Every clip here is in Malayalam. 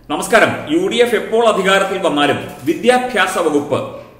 നമസ്കാരം യു ഡി എഫ് എപ്പോൾ അധികാരത്തിൽ വന്നാലും വിദ്യാഭ്യാസ വകുപ്പ്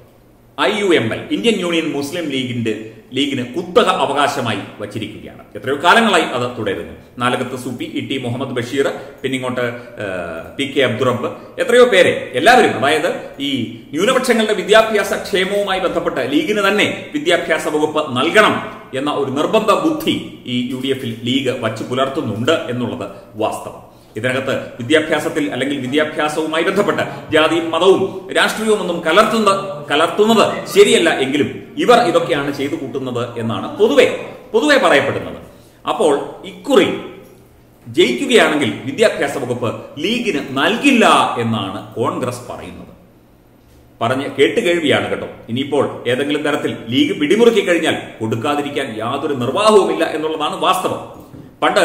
I U M L Indian Union Muslim ലീഗിന്റെ ലീഗിന് കുത്തക അവകാശമായി വച്ചിരിക്കുകയാണ് എത്രയോ കാലങ്ങളായി അത് തുടരുന്നു നാലകത്ത് സൂപ്പി ഇ ടി മുഹമ്മദ് ബഷീർ പിന്നിങ്ങോട്ട് പി കെ അബ്ദുറബ് എത്രയോ പേരെ എല്ലാവരും അതായത് ഈ ന്യൂനപക്ഷങ്ങളുടെ വിദ്യാഭ്യാസ ക്ഷേമവുമായി ബന്ധപ്പെട്ട് ലീഗിന് തന്നെ വിദ്യാഭ്യാസ വകുപ്പ് നൽകണം എന്ന ഒരു നിർബന്ധ ബുദ്ധി ഈ യു ഡി എഫിൽ ലീഗ് വച്ചു പുലർത്തുന്നുണ്ട് എന്നുള്ളത് വാസ്തവം ഇതിനകത്ത് വിദ്യാഭ്യാസത്തിൽ അല്ലെങ്കിൽ വിദ്യാഭ്യാസവുമായി ബന്ധപ്പെട്ട് ജാതിയും മതവും രാഷ്ട്രീയവും ഒന്നും കലർത്തുന്ന കലർത്തുന്നത് ശരിയല്ല എങ്കിലും ഇവർ ഇതൊക്കെയാണ് ചെയ്തു കൂട്ടുന്നത് എന്നാണ് പൊതുവെ പൊതുവെ പറയപ്പെടുന്നത് അപ്പോൾ ഇക്കുറി ജയിക്കുകയാണെങ്കിൽ വിദ്യാഭ്യാസ വകുപ്പ് ലീഗിന് നൽകില്ല എന്നാണ് കോൺഗ്രസ് പറയുന്നത് പറഞ്ഞ് കേട്ടുകേഴ്വിയാണ് കേട്ടോ ഇനിയിപ്പോൾ ഏതെങ്കിലും തരത്തിൽ ലീഗ് പിടിമുറുക്കി കഴിഞ്ഞാൽ കൊടുക്കാതിരിക്കാൻ യാതൊരു നിർവാഹവുമില്ല എന്നുള്ളതാണ് വാസ്തവം പണ്ട്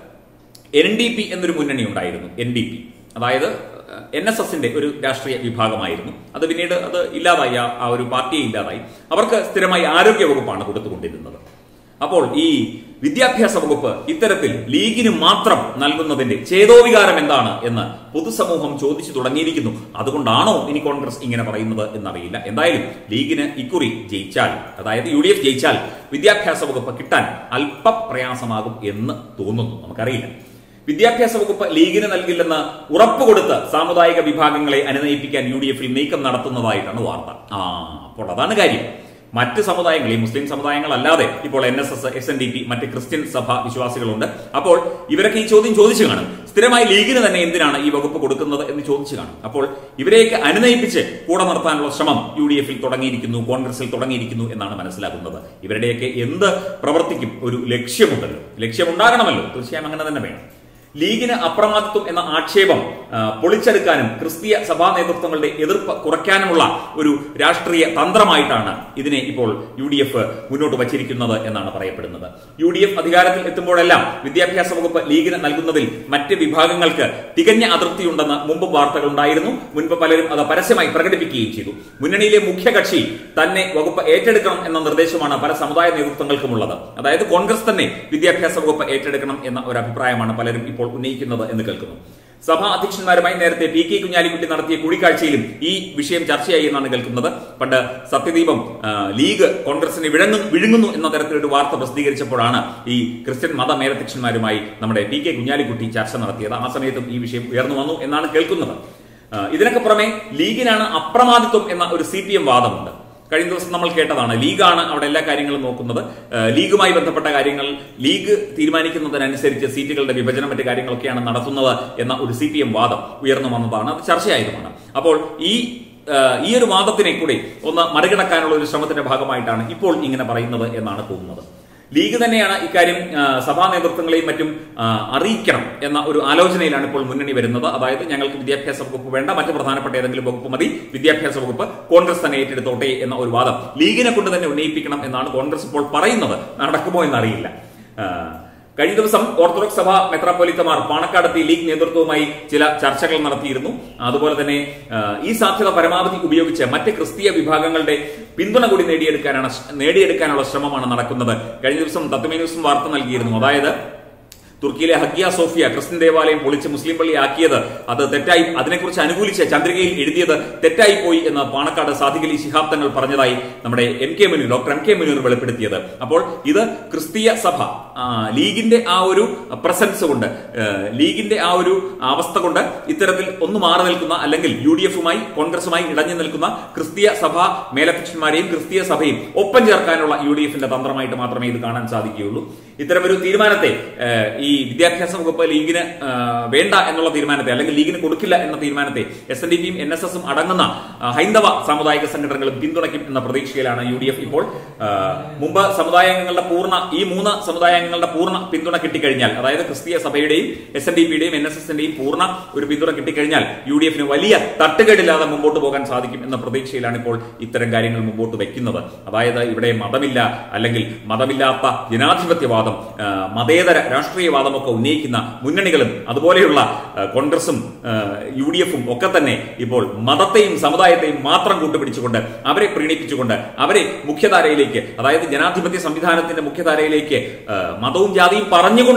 എൻ ഡി പി എന്നൊരു മുന്നണി ഉണ്ടായിരുന്നു എൻ ഡി പി അതായത് എൻ എസ് എസിന്റെ ഒരു രാഷ്ട്രീയ വിഭാഗമായിരുന്നു അത് പിന്നീട് അത് ഇല്ലാതായി ആ- ആ ഒരു പാർട്ടിയെ ഇല്ലാതായി അവർക്ക് സ്ഥിരമായി ആരോഗ്യ വകുപ്പാണ് കൊടുത്തുകൊണ്ടിരുന്നത് അപ്പോൾ ഈ വിദ്യാഭ്യാസ വകുപ്പ് ഇത്തരത്തിൽ ലീഗിന് മാത്രം നൽകുന്നതിന്റെ ചേതോവികാരം എന്താണ് എന്ന് പൊതുസമൂഹം ചോദിച്ചു തുടങ്ങിയിരിക്കുന്നു അതുകൊണ്ടാണോ ഇനി കോൺഗ്രസ് ഇങ്ങനെ പറയുന്നത് എന്നറിയില്ല എന്തായാലും ലീഗിന് ഇക്കുറി ജയിച്ചാൽ അതായത് യു ഡി എഫ് ജയിച്ചാൽ വിദ്യാഭ്യാസ വകുപ്പ് കിട്ടാൻ അല്പ പ്രയാസമാകും എന്ന് തോന്നുന്നു നമുക്കറിയില്ല വിദ്യാഭ്യാസ വകുപ്പ് ലീഗിന് നൽകില്ലെന്ന് ഉറപ്പുകൊടുത്ത് സാമുദായിക വിഭാഗങ്ങളെ അനുനയിപ്പിക്കാൻ യു ഡി എഫിൽ നീക്കം നടത്തുന്നതായിട്ടാണ് വാർത്ത ആ അപ്പോൾ അതാണ് കാര്യം മറ്റ് സമുദായങ്ങൾ ഈ മുസ്ലിം സമുദായങ്ങളല്ലാതെ ഇപ്പോൾ N S S S N D P മറ്റ് ക്രിസ്ത്യൻ സഭ വിശ്വാസികളുണ്ട് അപ്പോൾ ഇവരൊക്കെ ഈ ചോദ്യം ചോദിച്ചു കാണും സ്ഥിരമായി ലീഗിന് തന്നെ എന്തിനാണ് ഈ വകുപ്പ് കൊടുക്കുന്നത് എന്ന് ചോദിച്ചു കാണും അപ്പോൾ ഇവരെയൊക്കെ അനുനയിപ്പിച്ച് കൂടെ നിർത്താനുള്ള ശ്രമം യു ഡി എഫിൽ തുടങ്ങിയിരിക്കുന്നു കോൺഗ്രസിൽ തുടങ്ങിയിരിക്കുന്നു എന്നാണ് മനസ്സിലാക്കുന്നത് ഇവരുടെയൊക്കെ എന്ത് പ്രവർത്തിക്കും ഒരു ലക്ഷ്യമുണ്ടല്ലോ ലക്ഷ്യമുണ്ടാകണമല്ലോ തീർച്ചയായും അങ്ങനെ തന്നെ വേണം ലീഗിന് അപ്രമാദിത്വം എന്ന ആക്ഷേപം ആ, പൊളിച്ചെടുക്കാനും ക്രിസ്തീയ സഭാ നേതൃത്വങ്ങളുടെ എതിർപ്പ് കുറയ്ക്കാനുമുള്ള ഒരു രാഷ്ട്രീയ തന്ത്രമായിട്ടാണ് ഇതിനെ ഇപ്പോൾ യു ഡി എഫ് മുന്നോട്ട് വച്ചിരിക്കുന്നത് എന്നാണ് പറയപ്പെടുന്നത് യു ഡി എഫ് അധികാരത്തിൽ എത്തുമ്പോഴെല്ലാം വിദ്യാഭ്യാസ വകുപ്പ് ലീഗിന് നൽകുന്നതിൽ മറ്റ് വിഭാഗങ്ങൾക്ക് തികഞ്ഞ അതൃപ്തിയുണ്ടെന്ന് മുമ്പ് വാർത്തകൾ ഉണ്ടായിരുന്നു മുൻപ് പലരും അത് പരസ്യമായി പ്രകടിപ്പിക്കുകയും ചെയ്തു മുന്നണിയിലെ മുഖ്യകക്ഷി തന്നെ വകുപ്പ് ഏറ്റെടുക്കണം എന്ന നിർദ്ദേശമാണ് പല സമുദായ നേതൃത്വങ്ങൾക്കുമുള്ളത് അതായത് കോൺഗ്രസ് തന്നെ വിദ്യാഭ്യാസ വകുപ്പ് ഏറ്റെടുക്കണം എന്ന ഒരു അഭിപ്രായമാണ് പലരും ഇപ്പോൾ ഉന്നയിക്കുന്നത് എന്ന് കേൾക്കുന്നു സഭാ അധ്യക്ഷന്മാരുമായി നേരത്തെ പി കെ കുഞ്ഞാലിക്കുട്ടി നടത്തിയ കൂടിക്കാഴ്ചയിലും ഈ വിഷയം ചർച്ചയായി എന്നാണ് കേൾക്കുന്നത് പണ്ട് സത്യദീപം ആ, ലീഗ് കോൺഗ്രസിനെ വിഴങ്ങു വിഴുങ്ങുന്നു എന്ന തരത്തിലൊരു വാർത്ത പ്രസിദ്ധീകരിച്ചപ്പോഴാണ് ഈ ക്രിസ്ത്യൻ മത മേലധ്യക്ഷന്മാരുമായി നമ്മുടെ പി കെ കുഞ്ഞാലിക്കുട്ടി ചർച്ച നടത്തിയത് ആ സമയത്തും ഈ വിഷയം ഉയർന്നു വന്നു എന്നാണ് കേൾക്കുന്നത് ആ, ഇതിനൊക്കെ പുറമെ ലീഗിനാണ് അപ്രമാദിത്വം എന്ന ഒരു സി പി എം വാദമുണ്ട് കഴിഞ്ഞ ദിവസം നമ്മൾ കേട്ടതാണ് ലീഗാണ് അവിടെ എല്ലാ കാര്യങ്ങളും നോക്കുന്നത് ഏഹ് ലീഗുമായി ബന്ധപ്പെട്ട കാര്യങ്ങൾ ലീഗ് തീരുമാനിക്കുന്നതിനനുസരിച്ച് സീറ്റുകളുടെ വിഭജനം മറ്റു കാര്യങ്ങളൊക്കെയാണ് നടത്തുന്നത് എന്ന ഒരു സി പി എം വാദം ഉയർന്നു വന്നതാണ് അത് ചർച്ചയായതുമാണ് അപ്പോൾ ഈ ഏഹ് ഈ ഒരു വാദത്തിനെ കൂടി ഒന്ന് മറികടക്കാനുള്ള ഒരു ശ്രമത്തിന്റെ ഭാഗമായിട്ടാണ് ഇപ്പോൾ ഇങ്ങനെ പറയുന്നത് എന്നാണ് തോന്നുന്നത് ലീഗ് തന്നെയാണ് ഇക്കാര്യം ആ, സഭാ നേതൃത്വങ്ങളെയും മറ്റും ആ, അറിയിക്കണം എന്ന ഒരു ആലോചനയിലാണ് ഇപ്പോൾ മുന്നണി വരുന്നത് അതായത് ഞങ്ങൾക്ക് വിദ്യാഭ്യാസ വകുപ്പ് വേണ്ട മറ്റ് പ്രധാനപ്പെട്ട ഏതെങ്കിലും വകുപ്പ് മതി വിദ്യാഭ്യാസ വകുപ്പ് കോൺഗ്രസ് തന്നെ ഏറ്റെടുത്തോട്ടെ എന്ന ഒരു വാദം ലീഗിനെ കൊണ്ട് തന്നെ ഉന്നയിപ്പിക്കണം എന്നാണ് കോൺഗ്രസ് ഇപ്പോൾ പറയുന്നത് നടക്കുമോ എന്നറിയില്ല ആ, കഴിഞ്ഞ ദിവസം ഓർത്തഡോക്സ് സഭ മെത്രാപ്പൊലിത്തമാർ പാണക്കാടെത്തി ലീഗ് നേതൃത്വവുമായി ചില ചർച്ചകൾ നടത്തിയിരുന്നു അതുപോലെ തന്നെ ആ, ഈ സാധ്യത പരമാവധി ഉപയോഗിച്ച് മറ്റ് ക്രിസ്തീയ വിഭാഗങ്ങളുടെ പിന്തുണ കൂടി നേടിയെടുക്കാനാണ് നേടിയെടുക്കാനുള്ള ശ്രമമാണ് നടക്കുന്നത് കഴിഞ്ഞ ദിവസം തത്വമേ ന്യൂസും വാർത്ത നൽകിയിരുന്നു അതായത് തുർക്കിയിലെ ഹഗ്യ സോഫിയ ക്രിസ്ത്യൻ ദേവാലയം പൊളിച്ച് മുസ്ലിം പള്ളി ആക്കിയത് അത് തെറ്റായി അതിനെക്കുറിച്ച് അനുകൂലിച്ച് ചന്ദ്രികയിൽ എഴുതിയത് തെറ്റായി പോയി എന്ന് പാണക്കാട് സാധികലി ശിഹാബ് തങ്ങൾ പറഞ്ഞതായി നമ്മുടെ M K Muneer doctor M K Muneer വെളിപ്പെടുത്തിയത് അപ്പോൾ ഇത് ക്രിസ്തീയ സഭ ആ, ലീഗിന്റെ ആ ഒരു പ്രസൻസ് കൊണ്ട് ഏഹ്, ലീഗിന്റെ ആ ഒരു അവസ്ഥ കൊണ്ട് ഇത്തരത്തിൽ ഒന്ന് മാറി നിൽക്കുന്ന അല്ലെങ്കിൽ യു ഡി എഫുമായി കോൺഗ്രസുമായി ഇടഞ്ഞു നിൽക്കുന്ന ക്രിസ്തീയ സഭ മേലധ്യക്ഷന്മാരെയും ക്രിസ്തീയ സഭയും ഒപ്പം ചേർക്കാനുള്ള യു ഡി എഫിന്റെ തന്ത്രമായിട്ട് മാത്രമേ ഇത് കാണാൻ സാധിക്കുകയുള്ളൂ ഇത്തരമൊരു തീരുമാനത്തെ ഏഹ്, ഈ വിദ്യാഭ്യാസ വകുപ്പ് ലീഗിന് ഏഹ്, വേണ്ട എന്നുള്ള തീരുമാനത്തെ അല്ലെങ്കിൽ ലീഗിന് കൊടുക്കില്ല എന്ന തീരുമാനത്തെ എസ് എൻ ഡി പിയും എൻ എസ് എസും അടങ്ങുന്ന ആ, ഹൈന്ദവ സാമുദായിക സംഘടനകളും പിന്തുണയ്ക്കും എന്ന പ്രതീക്ഷയിലാണ് യു ഡി എഫ് ഇപ്പോൾ ആ, മുമ്പ് സമുദായാംഗങ്ങളുടെ പൂർണ്ണ ഈ മൂന്ന് സമുദായാംഗങ്ങളുടെ പൂർണ്ണ പിന്തുണ കിട്ടിക്കഴിഞ്ഞാൽ അതായത് ക്രിസ്തീയ സഭയുടെയും എസ് എൻ ഡി പിയുടെയും എൻ എസ് എസിന്റെയും പൂർണ്ണ ഒരു പിന്തുണ കിട്ടിക്കഴിഞ്ഞാൽ യു ഡി എഫിന് വലിയ തട്ടുകേടില്ലാതെ മുമ്പോട്ട് പോകാൻ സാധിക്കും എന്ന പ്രതീക്ഷയിലാണ് ഇപ്പോൾ ഇത്തരം കാര്യങ്ങൾ മുമ്പോട്ട് വെക്കുന്നത് അതായത് ഇവിടെ മതമില്ല അല്ലെങ്കിൽ മതമില്ലാത്ത ജനാധിപത്യവാദം ആ, മതേതര രാഷ്ട്രീയവാദമൊക്കെ ഉന്നയിക്കുന്ന മുന്നണികളും അതുപോലെയുള്ള ആ, കോൺഗ്രസും ആ, യു ഡി എഫും ഒക്കെ തന്നെ ഇപ്പോൾ മതത്തെയും സമുദായത്തെയും മാത്രം കൂട്ടുപിടിച്ചുകൊണ്ട് അവരെ പ്രീണിപ്പിച്ചുകൊണ്ട് അവരെ മുഖ്യധാരയിലേക്ക് അതായത് ജനാധിപത്യ സംവിധാനത്തിന്റെ മുഖ്യധാരയിലേക്ക് ആ, മതവും ജാതിയും പറഞ്ഞുകൊണ്ട്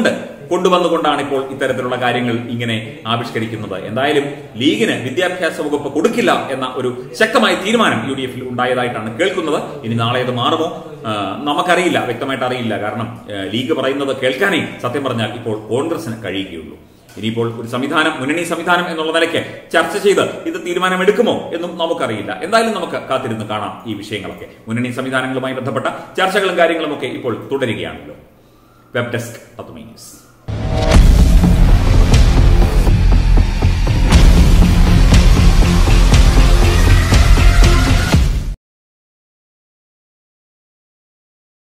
കൊണ്ടുവന്നുകൊണ്ടാണ് ഇപ്പോൾ ഇത്തരത്തിലുള്ള കാര്യങ്ങൾ ഇങ്ങനെ ആവിഷ്കരിക്കുന്നത് എന്തായാലും ലീഗിന് വിദ്യാഭ്യാസ വകുപ്പ് കൊടുക്കില്ല എന്ന ഒരു ശക്തമായ തീരുമാനം യു ഡി എഫിൽ ഉണ്ടായതായിട്ടാണ് കേൾക്കുന്നത് ഇനി നാളെ അത് മാറുമോ ആ, നമുക്കറിയില്ല വ്യക്തമായിട്ട് അറിയില്ല കാരണം ആ, ലീഗ് പറയുന്നത് കേൾക്കാനേ സത്യം പറഞ്ഞാൽ ഇപ്പോൾ കോൺഗ്രസിന് കഴിയുകയുള്ളൂ ഇനിയിപ്പോൾ ഒരു സംവിധാനം മുന്നണി സംവിധാനം എന്നുള്ള നിലയ്ക്ക് ചർച്ച ചെയ്ത് ഇത് തീരുമാനമെടുക്കുമോ എന്നും നമുക്കറിയില്ല എന്തായാലും നമുക്ക് കാത്തിരുന്ന് കാണാം ഈ വിഷയങ്ങളൊക്കെ മുന്നണി സംവിധാനങ്ങളുമായി ബന്ധപ്പെട്ട ചർച്ചകളും കാര്യങ്ങളും ഒക്കെ ഇപ്പോൾ തുടരുകയാണല്ലോ വെബ് ഡെസ്ക് പത്തുമി ന്യൂസ്